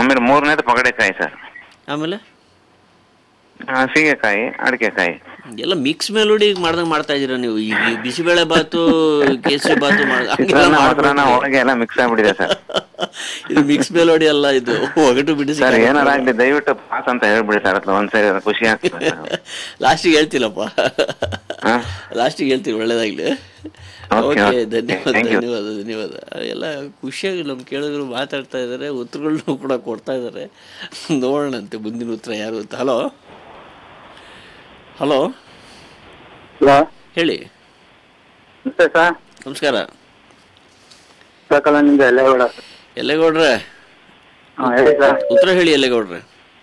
ಆಮೇಲೆ ಮೂರನೇದು ಪಗಡೆಕಾಯಿ ಸರ್ ಆಮೇಲೆ ಆ, ಸೀಗೆಕಾಯಿ ಅಡಿಕೆಕಾಯಿ ಎಲ್ಲ ಮಿಕ್ಸ್ ಮೆಲೋಡಿ ಮಾಡ್ದಂಗೆ ಮಾಡ್ತಾ ಇದೀರ ನೀವು ಈಗ ಈ ಬಿಸಿಬೇಳೆ ಬಾತು ಕೇಸರಿ ಬಾತು ಮಾಡ್- ಹಂಗೆಲ್ಲ ಚಿತ್ರಾನ್ನ ಮೊಸರನ್ನ ಮಾಡ್ಬಿಟ್ರೆ ಹೋಳಿಗೆ ಎಲ್ಲ ಮಿಕ್ಸ್ ಆಗ್ಬಿಟ್ಟಿದೆ ಸರ್ ಇದು ಮಿಕ್ಸ್ ಮೆಲೋಡಿ ಅಲ್ಲ ಇದು ಒಗಟು ಬಿಡಿಸಿ ಸರ್ ಏನಾರ ಆಗ್ಲಿ ದಯವಿಟ್ಟು ಪಾಸ್ ಅಂತ ಹೇಳ್ಬಿಡಿ ಸರ್ ಅಥವಾ ಒಂದ್ಸರಿ ಖುಷಿ ಆಗ್ತದೆ ಸರ್. ಲಾಸ್ಟಿಗೆ ಹೇಳ್ತಿಲ್ಲಪ್ಪ ಹಾ? ಲಾಸ್ಟಿಗೆ ಹೇಳ್ತೀನಿ ಒಳ್ಳೇದಾಗ್ಲಿ Okay, ಓಕೆ okay. ಧನ್ಯವಾದ Thank you. ಧನ್ಯವಾದ ಧನ್ಯವಾದ ಎಲ್ಲ ಖುಷಿಯಾಗಿ ನಮ್ಮ ಕೇಳಿದ್ರು ಮಾತಾಡ್ತಾ ಇದ್ದಾರೆ ಉತ್ತರಗಳನ್ನು ಕೂಡ ಕೊಡ್ತಾ ಇದ್ದಾರೆ ನೋಡೋಣಂತೆ ಮುಂದಿನ ಉತ್ತರ ಯಾರು ಅಂತ ಹಲೋ ಹಲೋ ಹಲೋ ಹೇಳಿ ನಮಸ್ತೆ ಸರ್ ನಮಸ್ಕಾರ ಸಕಲನಿಂದ ಎಲ್ಲೇಗೌಡ ಎಲ್ಲೇಗೌಡ್ರೆ ಹಾಂ ಹೇಳಿ ಸರ್ ಉತ್ತರ ಹೇಳಿ ಎಲ್ಲೇಗೌಡ್ರೆ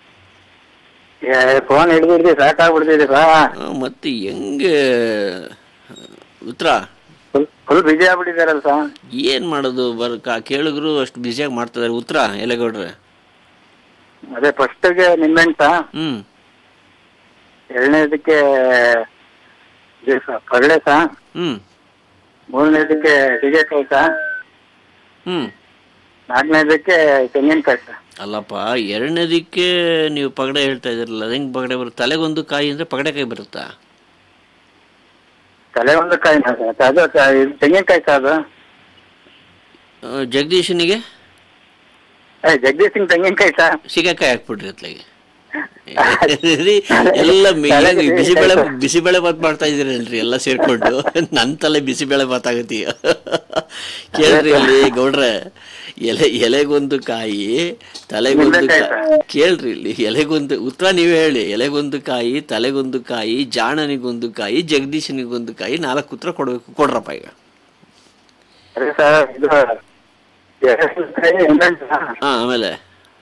ಫೋನ್ ಹಿಡಿದಿರ್ತಿ ಸಾಕಾಗ್ಬಿಡ್ತಿದೆ ಸರ್ ಆ, ಮತ್ತೆ ಹೆಂಗೆ ಉತ್ತರ ಫುಲ್ ಫುಲ್ ಬಿಜಿ ಆಗ್ಬಿಟ್ಟಿದಾರಲ್ಲ ಸರ್ ಏನು ಮಾಡೋದು ಬರ್ ಕಾ ಕೇಳಿದ್ರು ಅಷ್ಟು ಬ್ಯುಸಿಯಾಗಿ ಮಾಡ್ತಿದ್ದಾರೆ ಉತ್ತರ ಎಲ್ಲೇಗೌಡ್ರೆ ಅದೇ ಫಸ್ಟಿಗೆ ನಿಂಬೆಹಣ್ಣು ಸರ್ ಹ್ಞೂ ಎರಡನೇದಕ್ಕೆ ಇದು ಸರ್ ಪಗಡೆ ಸರ್ ಹ್ಞೂ ಮೂರನೇದಕ್ಕೆ ಸೀಗೆಕಾಯಿ ಸರ್ ಹ್ಞೂ ನಾಲ್ಕನೇದಕ್ಕೆ ತೆಂಗಿನಕಾಯಿ ಸರ್ ಅಲ್ಲಪ್ಪ ಎರಡನೇದಕ್ಕೆ ನೀವು ಪಗಡೆ ಹೇಳ್ತಾ ಇದ್ದೀರಲ್ಲ ಅದು ಹೆಂಗೆ ಪಗಡೆ ಬರುತ್ತೆ ತಲೆಗೊಂದು ಕಾಯಿ ಅಂದರೆ ಪಗಡೆಕಾಯಿ ಬರುತ್ತಾ ತಲೆ ಒಂದು ಕಾಯಿ ಸರ್ ಅದು ತ- ಇದು ತೆಂಗಿನಕಾಯಿ ಸರ್ ಅದು ಆ, ಜಗದೀಶನಿಗೆ ಏ ಜಗದೀಶ್ ಸಿಂಗ್ ತೆಂಗಿನಕಾಯಿ ಸರ್ ಸೀಗೆಕಾಯಿ ಹಾಕ್ಬಿಟ್ರಿ ಅತ್ಲಾಗೆ ಎಲ್ಲ ಮಿ- ಏನು ಈ ಬಿಸಿಬೇಳೆ ಬಿಸಿಬೇಳೆ ಬಾತ್ ಮಾಡ್ತಾ ಇದೀರಲ್ರಿ ಎಲ್ಲ ಸೇರ್ಕೊಂಡು ನನ್ನ ತಲೆ ಬಿಸಿಬೇಳೆ ಬಾತ್ ಆಗತ್ತೀಯ ಕೇಳ್ರಿ ಇಲ್ಲಿ ಗೌಡ್ರೆ ಎಲೆ ಎಲೆಗೊಂದು ಕಾಯಿ ತಲೆಗೊಂದು ನಿಂಬೆಕಾಯಿ ಕಾ- ಕೇಳ್ರಿ ಇಲ್ಲಿ ಎಲೆಗೊಂದು ಉತ್ತರ ನೀವೇ ಹೇಳಿ ಎಲೆಗೊಂದು ಕಾಯಿ ತಲೆಗೊಂದು ಕಾಯಿ ಜಾಣನಿಗೊಂದು ಕಾಯಿ ಜಗದೀಶನಿಗೊಂದು ಕಾಯಿ ನಾಲ್ಕು ಉತ್ತರ ಕೊಡ್ಬೇಕು ಕೊಡ್ರಪ್ಪ ಈಗ ಅದೇ ಸರ್ ಇದು ಎರಡನೇದಕ್ಕೆ ನಿಂಬೆಹಣ್ಣು ಸರ್ ಹಾ ಆಮೇಲೆ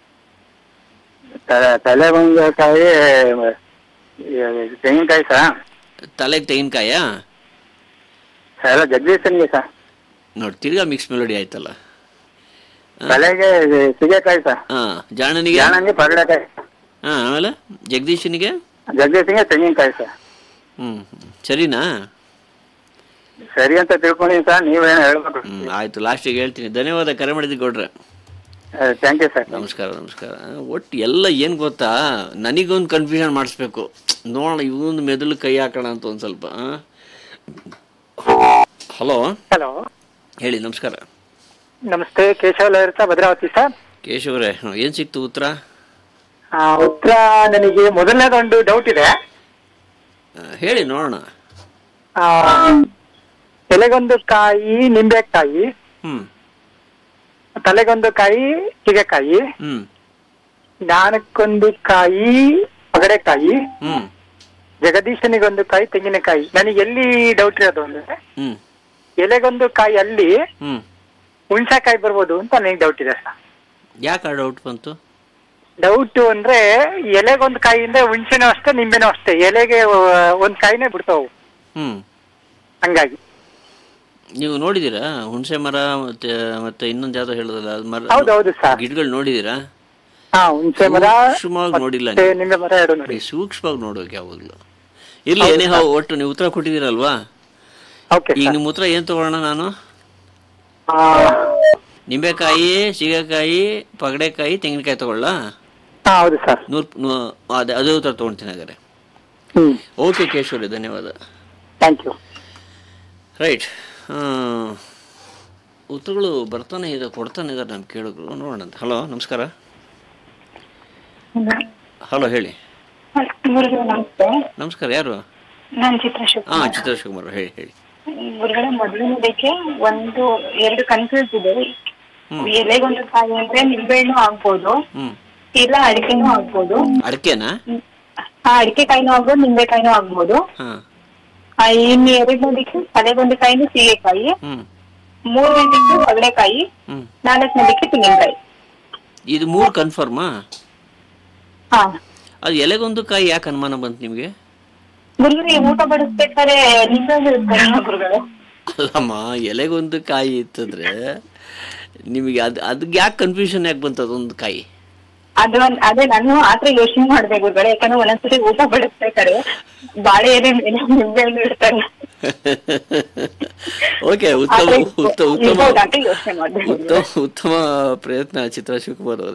ತಲೆ ತಲೆ ಒಂದು ಕಾಯಿ ಇದು ತೆಂಗಿನಕಾಯಿ ಸರ್ ತಲೆಗೆ ತೆಂಗಿನಕಾಯಾ ಎಲ್ಲ ಜಗದೀಶನ್ಗೆ ಸರ್ ನೋಡಿ ತಿರ್ಗಾ ಮಿಕ್ಸ್ ಮೆಲೋಡಿ ಆಯ್ತಲ್ಲ ತಲೆಗೆ ಇದು ಸೀಗೆಕಾಯಿ ಸರ್ ಹಾ ಜಾಣನಿಗೆ ಜಾಣಂಗೆ ಪಗಡೆಕಾಯಿ ಹಾ ಆಮೇಲೆ ಜಗದೀಶನಿಗೆ ಜಗದೀಶನ್ಗೆ ತೆಂಗಿನಕಾಯಿ ಸರ್ ಹ್ಮ್ ಹ್ಮ್. ಸರಿನಾ ಸರಿ ಅಂತ ತಿಳ್ಕೊಂಡಿನಿ ಸರ್ ನೀವೇನು ಹೇಳ್ಬೇಕು ಹ್ಮ್ ಆಯ್ತು ಲಾಸ್ಟಿಗೆ ಹೇಳ್ತೀನಿ ಧನ್ಯವಾದ ಕರೆ ಮಾಡಿದ್ದು ಕೊಡ್ರೆ ಥ್ಯಾಂಕ್ ಯು ಸರ್ ನಮಸ್ಕಾರ ನಮಸ್ಕಾರ ಒಟ್ಟು ಎಲ್ಲ ಏನು ಗೊತ್ತಾ ನನಗೊಂದು ಕನ್ಫ್ಯೂಷನ್ ಮಾಡಿಸ್ಬೇಕು ನೋಡೋಣ ಇವೊಂದು ಮೆದುಳು ಕೈ ಹಾಕೋಣ ಅಂತ ಒಂದು ಸ್ವಲ್ಪ ಹಲೋ ಹಲೋ ಹೇಳಿ ನಮಸ್ಕಾರ ನಮಸ್ತೆ ಕೇಶವ ಲಹರ್ತ ಭದ್ರಾವತಿ ಸರ್ ಕೇಶವರೇ ಏನು ಸಿಕ್ತು ಉತ್ತರ ಉತ್ತರ ನನಗೆ ಮೊದಲನೇದೊಂದು ಡೌಟ್ ಇದೆ ಆ, ಹೇಳಿ ನೋಡೋಣ ಆ, ಎಲೆಗೊಂದು ಕಾಯಿ ನಿಂಬೆಕಾಯಿ ಹ್ಞೂ ತಲೆಗೊಂದು ಕಾಯಿ ಸೀಗೆಕಾಯಿ ಹ್ಞೂ ಜ್ಞಾನಕ್ಕೊಂದು ಕಾಯಿ ಪಗಡೆಕಾಯಿ ಹ್ಞೂ ಜಗದೀಶನಿಗೊಂದು ಕಾಯಿ ತೆಂಗಿನಕಾಯಿ ನನಗೆ ಎಲ್ಲಿ ಡೌಟ್ ಇರೋದು ಅಂದ್ರೆ ಹ್ಞೂ ಎಲೆಗೊಂದು ಕಾಯಿ ಅಲ್ಲಿ ಹ್ಞೂ ಹುಣ್ಸೆಕಾಯಿ ಬರ್ಬೋದು ಅಂತ ನನಗೆ ಡೌಟ್ ಇದೆ ಸರ್ ಯಾಕೆ ಆ ಡೌಟ್ ಬಂತು ಡೌಟ್ ಅಂದ್ರೆ ಎಲೆಗೊಂದು ಕಾಯಿಯಿಂದ ಹುಣ್ಸೆನೂ ಅಷ್ಟೇ ನಿಂಬೆನೂ ಅಷ್ಟೇ ಎಲೆಗೆ ಆ, ಒಂದ್ ಕಾಯಿನೇ ಬಿಡ್ತಾವು ಹ್ಞೂ ಹಂಗಾಗಿ ನೀವು ನೋಡಿದ್ದೀರಾ ಹುಣಸೆ ಮರ ಮತ್ತೆ ಮತ್ತೆ ಇನ್ನೊಂದು ಯಾವ್ದೋ ಹೇಳೋದಲ್ಲ ಅದು ಮರ ಹೌದೌದು ಸರ್ ಗಿಡಗಳು ನೋಡಿದ್ದೀರಾ ಹಾ ಹುಣ್ಸೆ ಮರ ಸೂಕ್ಷ್ಮವಾಗಿ ನೋಡಿಲ್ಲ ಮತ್ತೆ ನೀವು. ನಿಂಬೆ ಮರ ಎರಡು ನೋಡಿ ನೀವು ಸೂಕ್ಷ್ಮವಾಗಿ ನೋಡ್ಬೇಕು ಯಾವಾಗಲೂ ಇರ್ಲಿ ಏನೇ ಹಾ ಒಟ್ಟು ನೀವು ಉತ್ತರ ಕೊಟ್ಟಿದ್ದೀರಲ್ವಾ ಓಕೆ ಈಗ ನಿಮ್ಮ ಉತ್ತರ ಏನು ತಗೊಳ್ಳೋಣ ನಾನು ನಿಂಬೆಕಾಯಿ ಸೀಗೆಕಾಯಿ ಪಗಡೆಕಾಯಿ ತೆಂಗಿನಕಾಯಿ ತಗೊಳ್ಳ ಹಾ ಹೌದು ಸರ್ ನೂರು ನೂ ಅದೇ ಅದೇ ಉತ್ತರ ತೊಗೊಳ್ತೀನಿ ಹಾಗಾದ್ರೆ ಹ್ಮ್ ಓಕೆ ಕೇಶವರಿ ಧನ್ಯವಾದ ಥ್ಯಾಂಕ್ ಯು ರೈಟ್ ಉತ್ತರಗಳು ಬರ್ತಾನೆ ಇದೆ ಕೊಡ್ತಾನೆ ಇದ್ದಾರೆ ನಮ್ಮ ಕೇಳಿದ್ರು ನೋಡೋಣ ಅಂತ ಹಲೋ ನಮಸ್ಕಾರ ಹಲೋ ಹೇಳಿ ಗುರುಗಳೇ ನಮಸ್ತೆ ನಮಸ್ಕಾರ ಯಾರು ನಾನು ಚಿತ್ರ ಹಾಂ ಶಿವಕುಮಾರ್ ಚಿತ್ರ ಶಿವಕುಮಾರ್ ಹೇಳಿ ಹೇಳಿ ಗುರುಗಳೇ ಮೊದಲನೇದಕ್ಕೆ ಒಂದು ಎರಡು ಕನ್ಫ್ಯೂಸ್ ಇದೆ ಹ್ಮ್. ಎಲೆಗೊಂದು ಕಾಯಿ ಅಂದ್ರೆ ನಿಂಬೆಹಣ್ಣು ಆಗ್ಬೋದು ಹ್ಞೂ ಇಲ್ಲ ಅಡಿಕೆನೂ ಆಗ್ಬೋದು ಅಡಿಕೆನಾ ಆ ಅಡಿಕೆ ಕಾಯಿನೂ ಆಗ್ಬೋದು ನಿಂಬೆಕಾಯಿನೂ ಆಗ್ಬೋದು ಹಾಂ ಆ, ಇನ್ನು ಎರಡನೇದಕ್ಕೆ ತಲೆಗೊಂದು ಕಾಯಿನೂ ಸೀಗೆಕಾಯಿ ಹ್ಞೂ ಮೂರನೇದಕ್ಕೆ ಕಡಲೆಕಾಯಿ ಹ್ಞೂ ನಾಲ್ಕನೇದಕ್ಕೆ ತೆಂಗಿನಕಾಯಿ ಇದು ಮೂರು ಕನ್ಫರ್ಮಾ ಹಾ ಅದು ಎಲೆಗೊಂದು ಕಾಯಿ ಯಾಕೆ ಅನುಮಾನ ಬಂತು ನಿಮಗೆ ಗುರುಗಳಿಗೆ ಊಟ ಬಡಿಸ್ಬೇಕಾದ್ರೆ ನಿಂಬೆಹಣ್ಣು ಇರ್ತಾರೆ ಗುರುಗಳೇ ಅಲ್ಲಮ್ಮ ಎಲೆಗೊಂದು ಕಾಯಿ ಇತ್ತಂದ್ರೆ ನಿಮಗೆ ಅದು ಅದಕ್ಕೆ ಯಾಕೆ ಕನ್ಫ್ಯೂಷನ್ ಯಾಕೆ ಬಂತು ಅದೊಂದು ಕಾಯಿ ಅದು ಒಂದ್- ಅದೇ ನಾನು ಆತರ ಯೋಚನೆ ಮಾಡ್ದೆ ಗುರುಗಳೇ ಯಾಕಂದ್ರೆ ಒಂದೊಂದ್ಸರಿ ಊಟ ಬಡಿಸ್ಬೇಕಾದ್ರೆ ಬಾಳೆ ಎಲೆ ಮೇಲೆ ನಿಂಬೆಹಣ್ಣು ಇಡ್ತಾರೆ ಓಕೆ ಉತ್ತಮ ಆದ್ರೆ ಉತ್ತಮ ಉತ್ತಮ ಇರ್ಬೋದಾ ಅಂತ ಯೋಚ್ನೆ ಮಾಡ್ದೆ. ಉತ್ತಮ ಉತ್ತಮ ಪ್ರಯತ್ನ ಚಿತ್ರ ಶಿವಕುಮಾರ್ ಅವರೇ